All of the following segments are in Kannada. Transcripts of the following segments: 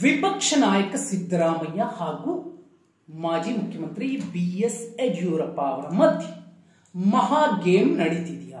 ವಿಪಕ್ಷ ನಾಯಕ ಸಿದ್ದರಾಮಯ್ಯ ಹಾಗೂ ಮಾಜಿ ಮುಖ್ಯಮಂತ್ರಿ ಬಿ ಎಸ್ ಯಡಿಯೂರಪ್ಪ ಅವರ ಮಧ್ಯೆ ಮಹಾ ಗೇಮ್ ನಡೀತಿದೆಯಾ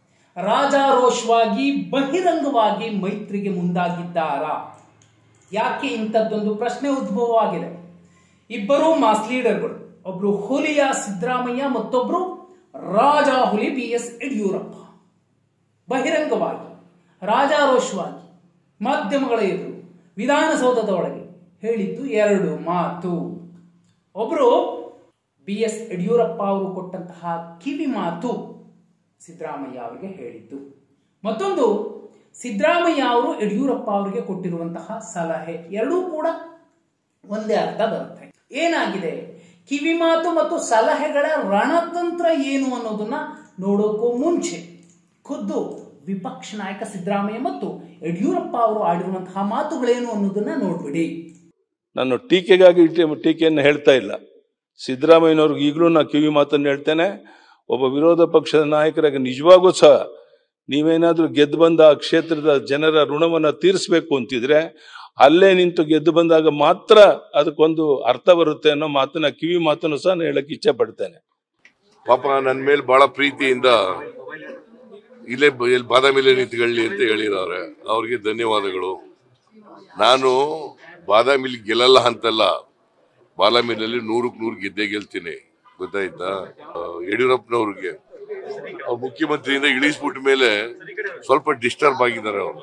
ರಾಜಾರೋಷವಾಗಿ ಬಹಿರಂಗವಾಗಿ ಮೈತ್ರಿಗೆ ಮುಂದಾಗಿದ್ದಾರಾ ಯಾಕೆ ಇಂಥದ್ದೊಂದು ಪ್ರಶ್ನೆ ಉದ್ಭವವಾಗಿದೆ ಇಬ್ಬರು ಮಾಸ್ ಲೀಡರ್ಗಳು ಒಬ್ರು ಹುಲಿಯ ಸಿದ್ದರಾಮಯ್ಯ ಮತ್ತೊಬ್ರು ರಾಜ ಹುಲಿ ಬಿ ಎಸ್ ಯಡಿಯೂರಪ್ಪ ಬಹಿರಂಗವಾಗಿ ರಾಜಾರೋಷವಾಗಿ ಮಾಧ್ಯಮಗಳ ಎದುರು ವಿಧಾನಸೌಧದ ಒಳಗೆ ಹೇಳಿದ್ದು ಎರಡು ಮಾತು ಒಬ್ರು ಬಿ ಎಸ್ ಯಡಿಯೂರಪ್ಪ ಅವರು ಕೊಟ್ಟಂತಹ ಕಿವಿ ಮಾತು ಸಿದ್ದರಾಮಯ್ಯ ಅವರಿಗೆ ಹೇಳಿದ್ದು ಮತ್ತೊಂದು ಸಿದ್ದರಾಮಯ್ಯ ಅವರು ಯಡಿಯೂರಪ್ಪ ಅವರಿಗೆ ಕೊಟ್ಟಿರುವಂತಹ ಸಲಹೆ ಎರಡೂ ಕೂಡ ಒಂದೇ ಅರ್ಥ ಬರುತ್ತೆ ಏನಾಗಿದೆ ಕಿವಿ ಮಾತು ಮತ್ತು ಸಲಹೆಗಳ ರಣತಂತ್ರ ಏನು ಅನ್ನೋದನ್ನ ನೋಡೋಕ್ಕೂ ಮುಂಚೆ ಖುದ್ದು ವಿಪಕ್ಷ ನಾಯಕ ಸಿದ್ದರಾಮಯ್ಯ ಮತ್ತು ಯಡಿಯೂರಪ್ಪ ಅವರು ಆಡಿರುವಂತಹ ಮಾತುಗಳೇನು ಅನ್ನೋದನ್ನ ನೋಡ್ಬಿಡಿ ನಾನು ಟೀಕೆಗಾಗಿ ಟೀ- ಟೀಕೆಯನ್ನು ಹೇಳ್ತಾ ಇಲ್ಲ ಸಿದ್ದರಾಮಯ್ಯನವ್ರಿಗೆ ಈಗಲೂ ನಾ ಕಿವಿ ಮಾತನ್ನು ಹೇಳ್ತೇನೆ ಒಬ್ಬ ವಿರೋಧ ಪಕ್ಷದ ನಾಯಕರಾಗಿ ನಿಜವಾಗೂ ಸಹ ನೀವೇನಾದ್ರೂ ಗೆದ್ದು ಬಂದ ಆ ಕ್ಷೇತ್ರದ ಜನರ ಋಣವನ್ನ ತೀರಿಸಬೇಕು ಅಂತಿದ್ರೆ ಅಲ್ಲೇ ನಿಂತು ಗೆದ್ದು ಬಂದಾಗ ಮಾತ್ರ ಅದಕ್ಕೊಂದು ಅರ್ಥ ಬರುತ್ತೆ ಅನ್ನೋ ಮಾತನ್ನ ಕಿವಿ ಮಾತನ್ನು ಸಹ ನಾನು ಹೇಳಕ್ ಇಚ್ಛೆ ಪಡ್ತೇನೆ ಪಾಪ ನನ್ನ ಮೇಲೆ ಬಹಳ ಪ್ರೀತಿಯಿಂದ ಇಲ್ಲೇ ಬ- ಇಲ್ಲಿ ಬಾದಾಮಿಲೆ ನಿಂತ್ಕೊಳ್ಳಿ ಅಂತ ಹೇಳಿದ್ದಾರೆ ಅವ್ರಿಗೆ ಧನ್ಯವಾದಗಳು ನಾನು ಬಾದಾಮಿಲಿ ಗೆಲ್ಲಲ್ಲ ಅಂತಲ್ಲ ಬಾದಾಮಿನಲ್ಲಿ ನೂರಕ್ಕೆ ನೂರು ಗೆದ್ದೇ ಗೆಲ್ತೀನಿ ಗೊತ್ತಾಯ್ತಾ ಆ, ಯಡಿಯೂರಪ್ಪನವ್ರಿಗೆ ಅವ್ರು ಮುಖ್ಯಮಂತ್ರಿಯಿಂದ ಇಳಿಸ್ಬಿಟ್ಟ ಮೇಲೆ ಸ್ವಲ್ಪ ಡಿಸ್ಟರ್ಬ್ ಆಗಿದ್ದಾರೆ ಅವರು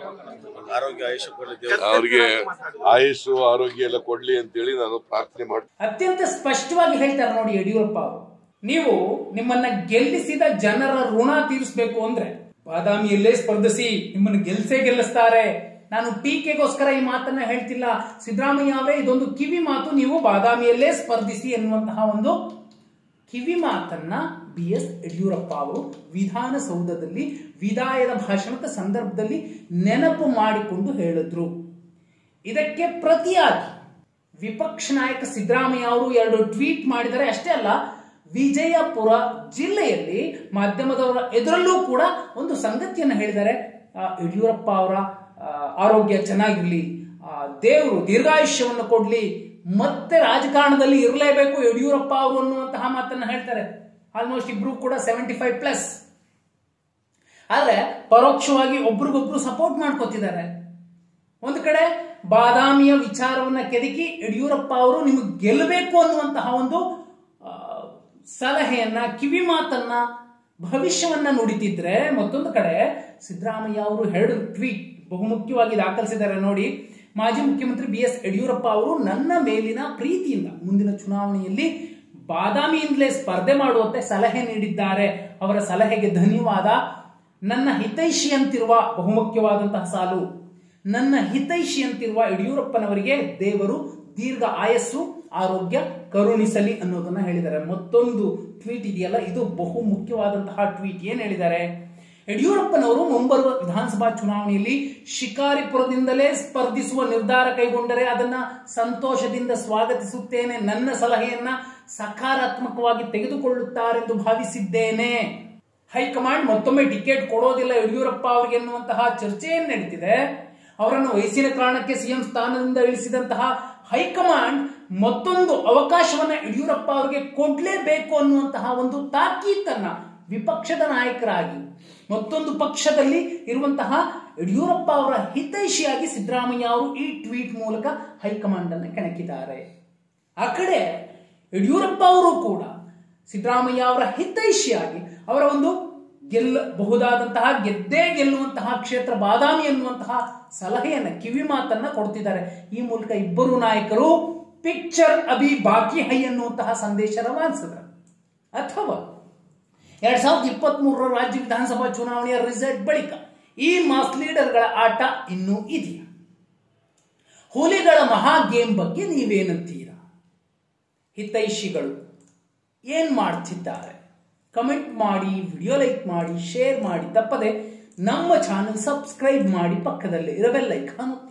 ಅವ್ರಿಗೆ ಆಯುಸ್ಸು ಆರೋಗ್ಯ ಎಲ್ಲ ಕೊಡ್ಲಿ ಅಂತೇಳಿ ನಾನು ಪ್ರಾರ್ಥನೆ ಮಾಡ್ತೀನಿ ಅತ್ಯಂತ ಸ್ಪಷ್ಟವಾಗಿ ಹೇಳ್ತಾರೆ ನೋಡಿ ಯಡಿಯೂರಪ್ಪ ಅವರು ನೀವು ನಿಮ್ಮನ್ನ ಗೆಲ್ಲಿಸಿದ ಜನರ ಋಣ ತೀರಿಸಬೇಕು ಅಂದ್ರೆ ಬಾದಾಮಿಯಲ್ಲೇ ಸ್ಪರ್ಧಿಸಿ ನಿಮ್ಮನ್ನು ಗೆಲ್ಸೇ ಗೆಲ್ಲಿಸ್ತಾರೆ ನಾನು ಟೀಕೆಗೋಸ್ಕರ ಈ ಮಾತನ್ನ ಹೇಳ್ತಿಲ್ಲ ಸಿದ್ದರಾಮಯ್ಯ ಅವರೇ ಇದೊಂದು ಕಿವಿ ಮಾತು ನೀವು ಬಾದಾಮಿಯಲ್ಲೇ ಸ್ಪರ್ಧಿಸಿ ಎನ್ನುವಂತಹ ಒಂದು ಕಿವಿ ಮಾತನ್ನ ಬಿ ಎಸ್ ಯಡಿಯೂರಪ್ಪ ಅವರು ವಿಧಾನಸೌಧದಲ್ಲಿ ವಿದಾಯದ ಭಾಷಣದ ಸಂದರ್ಭದಲ್ಲಿ ನೆನಪು ಮಾಡಿಕೊಂಡು ಹೇಳಿದ್ರು ಇದಕ್ಕೆ ಪ್ರತಿಯಾಗಿ ವಿಪಕ್ಷ ನಾಯಕ ಸಿದ್ದರಾಮಯ್ಯ ಅವರು ಎರಡು ಟ್ವೀಟ್ ಮಾಡಿದರೆ ಅಷ್ಟೇ ಅಲ್ಲ ವಿಜಯಪುರ ಜಿಲ್ಲೆಯಲ್ಲಿ ಮಾಧ್ಯಮದವರ ಎದುರಲ್ಲೂ ಕೂಡ ಒಂದು ಸಂಗತಿಯನ್ನು ಹೇಳಿದ್ದಾರೆ ಆ, ಯಡಿಯೂರಪ್ಪ ಅವರ ಆ, ಆರೋಗ್ಯ ಚೆನ್ನಾಗಿರ್ಲಿ ಆ, ದೇವರು ದೀರ್ಘಾಯುಷ್ಯವನ್ನು ಕೊಡ್ಲಿ ಮತ್ತೆ ರಾಜಕಾರಣದಲ್ಲಿ ಇರಲೇಬೇಕು ಯಡಿಯೂರಪ್ಪ ಅವರು ಅನ್ನುವಂತಹ ಮಾತನ್ನ ಹೇಳ್ತಾರೆ ಆಲ್ಮೋಸ್ಟ್ ಇಬ್ರು ಕೂಡ ಸೆವೆಂಟಿ ಫೈವ್ ಪ್ಲಸ್ ಆದ್ರೆ ಪರೋಕ್ಷವಾಗಿ ಒಬ್ರಿಗೊಬ್ರು ಸಪೋರ್ಟ್ ಮಾಡ್ಕೋತಿದ್ದಾರೆ ಒಂದು ಕಡೆ ಬಾದಾಮಿಯ ವಿಚಾರವನ್ನ ಕೆದಕಿ ಯಡಿಯೂರಪ್ಪ ಅವರು ನಿಮಗೆ ಗೆಲ್ಲಬೇಕು ಅನ್ನುವಂತಹ ಒಂದು ಆ, ಸಲಹೆಯನ್ನ ಕಿವಿ ಮಾತನ್ನ ಭವಿಷ್ಯವನ್ನ ನುಡಿತಿದ್ರೆ ಮತ್ತೊಂದು ಕಡೆ ಸಿದ್ದರಾಮಯ್ಯ ಅವರು ಎರಡು ಟ್ವೀಟ್ ಬಹುಮುಖ್ಯವಾಗಿ ದಾಖಲಿಸಿದ್ದಾರೆ ನೋಡಿ ಮಾಜಿ ಮುಖ್ಯಮಂತ್ರಿ ಬಿ ಎಸ್ ಯಡಿಯೂರಪ್ಪ ಅವರು ನನ್ನ ಮೇಲಿನ ಪ್ರೀತಿಯಿಂದ ಮುಂದಿನ ಚುನಾವಣೆಯಲ್ಲಿ ಬಾದಾಮಿಯಿಂದಲೇ ಸ್ಪರ್ಧೆ ಮಾಡುವಂತೆ ಸಲಹೆ ನೀಡಿದ್ದಾರೆ ಅವರ ಸಲಹೆಗೆ ಧನ್ಯವಾದ ನನ್ನ ಹಿತೈಷಿ ಅಂತಿರುವ ಬಹುಮುಖ್ಯವಾದಂತಹ ಸಾಲು ನನ್ನ ಹಿತೈಷಿ ಅಂತಿರುವ ಯಡಿಯೂರಪ್ಪನವರಿಗೆ ದೇವರು ದೀರ್ಘ ಆಯಸ್ಸು ಆರೋಗ್ಯ ಕರುಣಿಸಲಿ ಅನ್ನೋದನ್ನ ಹೇಳಿದ್ದಾರೆ ಮತ್ತೊಂದು ಟ್ವೀಟ್ ಇದೆಯಲ್ಲ ಇದು ಬಹು ಮುಖ್ಯವಾದಂತಹ ಟ್ವೀಟ್ ಏನ್ ಹೇಳಿದ್ದಾರೆ ಯಡಿಯೂರಪ್ಪನವರು ಮುಂಬರುವ ವಿಧಾನಸಭಾ ಚುನಾವಣೆಯಲ್ಲಿ ಶಿಕಾರಿಪುರದಿಂದಲೇ ಸ್ಪರ್ಧಿಸುವ ನಿರ್ಧಾರ ಕೈಗೊಂಡರೆ ಅದನ್ನ ಸಂತೋಷದಿಂದ ಸ್ವಾಗತಿಸುತ್ತೇನೆ ನನ್ನ ಸಲಹೆಯನ್ನ ಸಕಾರಾತ್ಮಕವಾಗಿ ತೆಗೆದುಕೊಳ್ಳುತ್ತಾರೆಂದು ಭಾವಿಸಿದ್ದೇನೆ ಹೈಕಮಾಂಡ್ ಮತ್ತೊಮ್ಮೆ ಟಿಕೆಟ್ ಕೊಡೋದಿಲ್ಲ ಯಡಿಯೂರಪ್ಪ ಅವರಿಗೆ ಎನ್ನುವಂತಹ ಚರ್ಚೆ ಏನ್ ನಡೀತಿದೆ ಅವರನ್ನು ವಯಸ್ಸಿನ ಕಾರಣಕ್ಕೆ ಸಿಎಂ ಸ್ಥಾನದಿಂದ ಇಳಿಸಿದಂತಹ ಹೈಕಮಾಂಡ್ ಮತ್ತೊಂದು ಅವಕಾಶವನ್ನ ಯಡಿಯೂರಪ್ಪ ಅವರಿಗೆ ಕೊಡ್ಲೇಬೇಕು ಅನ್ನುವಂತಹ ಒಂದು ತಾಕೀತನ್ನ ವಿಪಕ್ಷದ ನಾಯಕರಾಗಿ ಮತ್ತೊಂದು ಪಕ್ಷದಲ್ಲಿ ಇರುವಂತಹ ಯಡಿಯೂರಪ್ಪ ಅವರ ಹಿತೈಷಿಯಾಗಿ ಸಿದ್ದರಾಮಯ್ಯ ಅವರು ಈ ಟ್ವೀಟ್ ಮೂಲಕ ಹೈಕಮಾಂಡ್ ಅನ್ನು ಕೆಣಕಿದ್ದಾರೆ ಆ ಕಡೆ ಯಡಿಯೂರಪ್ಪ ಅವರು ಕೂಡ ಸಿದ್ದರಾಮಯ್ಯ ಅವರ ಹಿತೈಷಿಯಾಗಿ ಅವರ ಒಂದು ಗೆಲ್ಲಬಹುದಾದಂತಹ ಗೆದ್ದೇ ಗೆಲ್ಲುವಂತಹ ಕ್ಷೇತ್ರ ಬಾದಾಮಿ ಎನ್ನುವಂತಹ ಸಲಹೆಯನ್ನ ಕಿವಿ ಮಾತನ್ನ ಕೊಡ್ತಿದ್ದಾರೆ ಈ ಮೂಲಕ ಇಬ್ಬರು ನಾಯಕರು ಪಿಕ್ಚರ್ ಅಭಿ ಬಾಕಿ ಹೈ ಅನ್ನುವಂತಹ ಸಂದೇಶ ರವಾನಿಸಿದರು ಅಥವಾ ಎರಡ್ ಸಾವಿರದ ಇಪ್ಪತ್ತ್ ಮೂರರ ರಾಜ್ಯ ವಿಧಾನಸಭಾ ಚುನಾವಣೆಯ ರಿಸಲ್ಟ್ ಬಳಿಕ ಈ ಮಾಸ್ ಲೀಡರ್ಗಳ ಆಟ ಇನ್ನೂ ಇದೆಯಾ ಹುಲಿಗಳ ಮಹಾ ಗೇಮ್ ಬಗ್ಗೆ ನೀವೇನಂತೀರಾ ಹಿತೈಷಿಗಳು ಏನ್ ಮಾಡ್ತಿದ್ದಾರೆ ಕಮೆಂಟ್ ಮಾಡಿ ವಿಡಿಯೋ ಲೈಕ್ ಮಾಡಿ ಶೇರ್ ಮಾಡಿ ತಪ್ಪದೆ ನಮ್ಮ ಚಾನೆಲ್ ಸಬ್ಸ್ಕ್ರೈಬ್ ಮಾಡಿ ಪಕ್ಕದಲ್ಲಿ ಇರೋ ಬೆಲ್ ಐಕಾನ್ ಒತ್ತಿ